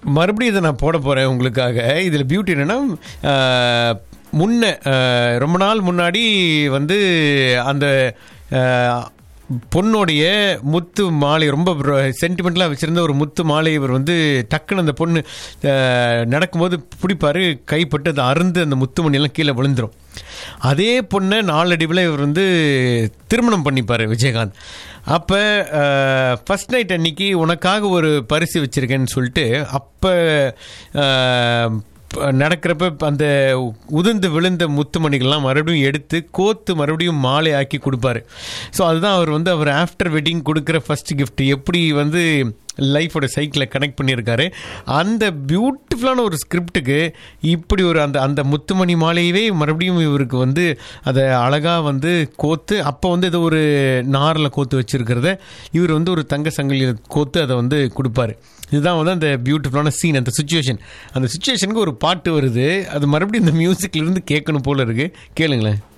மறுபடியும் இதை நான் போட போகிறேன் உங்களுக்காக இதில் பியூட்டி என்னென்னா ஆஹ், முன்ன ஆஹ், ரொம்ப நாள் முன்னாடி வந்து அந்த ஆஹ், பொண்ணுடைய முத்து மாலை ரொம்ப சென்டிமெண்ட்லாம் வச்சுருந்த ஒரு முத்து மாலை இவர் வந்து டக்குன்னு அந்த பொண்ணு ஆஹ், நடக்கும்போது பிடிப்பாரு கைப்பட்டு அது அருந்து அந்த முத்து மணியெல்லாம் கீழே விழுந்துரும் அதே பொண்ணை நாளடைவில் இவர் வந்து திருமணம் பண்ணிப்பார் விஜயகாந்த் அப்போ ஃபஸ்ட் நைட் அன்னைக்கு உனக்காக ஒரு பரிசு வச்சுருக்கேன்னு சொல்லிட்டு அப்போ நடக்கிறப்ப அந்த உதிர்ந்து விழுந்த முத்துமணிகள்லாம் மறுபடியும் எடுத்து கோத்து மறுபடியும் மாலை ஆக்கி கொடுப்பாரு ஸோ அதுதான் அவர் வந்து அவர் ஆஃப்டர் வெட்டிங் கொடுக்குற ஃபர்ஸ்ட் gift எப்படி வந்து லைஃபோட சைக்கிளை கனெக்ட் பண்ணியிருக்காரு அந்த பியூட்டிஃபுல்லான ஒரு ஸ்கிரிப்டுக்கு இப்படி ஒரு அந்த அந்த முத்துமணி மாலையவே மறுபடியும் இவருக்கு வந்து அதை அழகாக வந்து கோத்து அப்போ வந்து ஏதோ ஒரு நாரில் கோத்து வச்சிருக்கிறத இவர் வந்து ஒரு தங்க சங்கிலியில் கோத்து அதை வந்து கொடுப்பாரு இதுதான் வந்து அந்த பியூட்டிஃபுல்லான சீன் அந்த சுச்சுவேஷன் அந்த சுச்சுவேஷனுக்கு ஒரு பாட்டு வருது அது மறுபடியும் இந்த மியூசிக்ல இருந்து கேட்கணும் போல இருக்கு கேளுங்களேன்